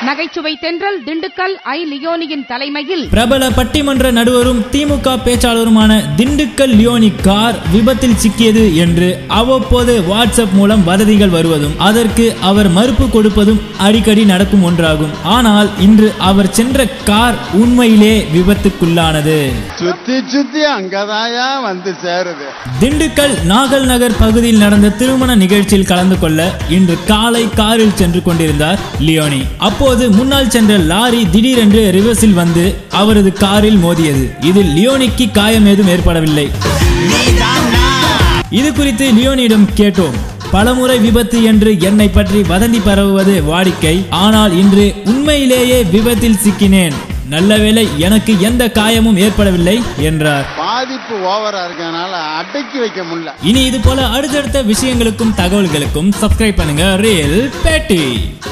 நகைச்சுவை தென்றல் திண்டுக்கல் ஐ லியோனியின் தலைமையில் பிரபல பட்டிமன்ற நடுவரும் திமுக பேச்சாளருமான திண்டுக்கல் லியோனி கார் விபத்தில் சிக்கியது என்று அவ்வப்போது வாட்ஸ்அப் மூலம் வதந்திகள் வருவதும் அதற்கு அவர் மறுப்பு கொடுப்பதும் அடிக்கடி நடக்கும் ஒன்றாகும் ஆனால் இன்று அவர் சென்ற கார் உண்மையிலே விபத்துக்குள்ளானது சுத்தி சுத்தி அங்கதாயா வந்து சேருது திண்டுக்கல் நாகல் நகர் பகுதியில் நடந்த திருமண நிகழ்ச்சியில் கலந்து கொள்ள இன்று காலை காரில் சென்று கொண்டிருந்தார் லியோனி அப்போது முன்னால் சென்ற லாரி திடீரென்று ரிவர்ஸில் வந்து அவரது காரில் மோதியது இதில் லியோனிக்கு காயம் ஏதும் ஏற்படவில்லை இது குறித்து லியோனியிடம் கேட்டோம் பலமுறை விபத்து என்று என்னை பற்றி வதந்தி பரவுவது வாடிக்கை ஆனால் இன்று உண்மையிலேயே விபத்தில் சிக்கினேன் நல்லவேளை எனக்கு எந்த காயமும் ஏற்படவில்லை என்றார் பாதிப்பு ஓவரா இருக்கனால அடக்கி வைக்க முடியல இனி இது போல அடுத்தடுத்த விஷயங்களுக்கும் தகவல்களுக்கும் சப்ஸ்கிரைப் பண்ணுங்க ரியல் பேட்டி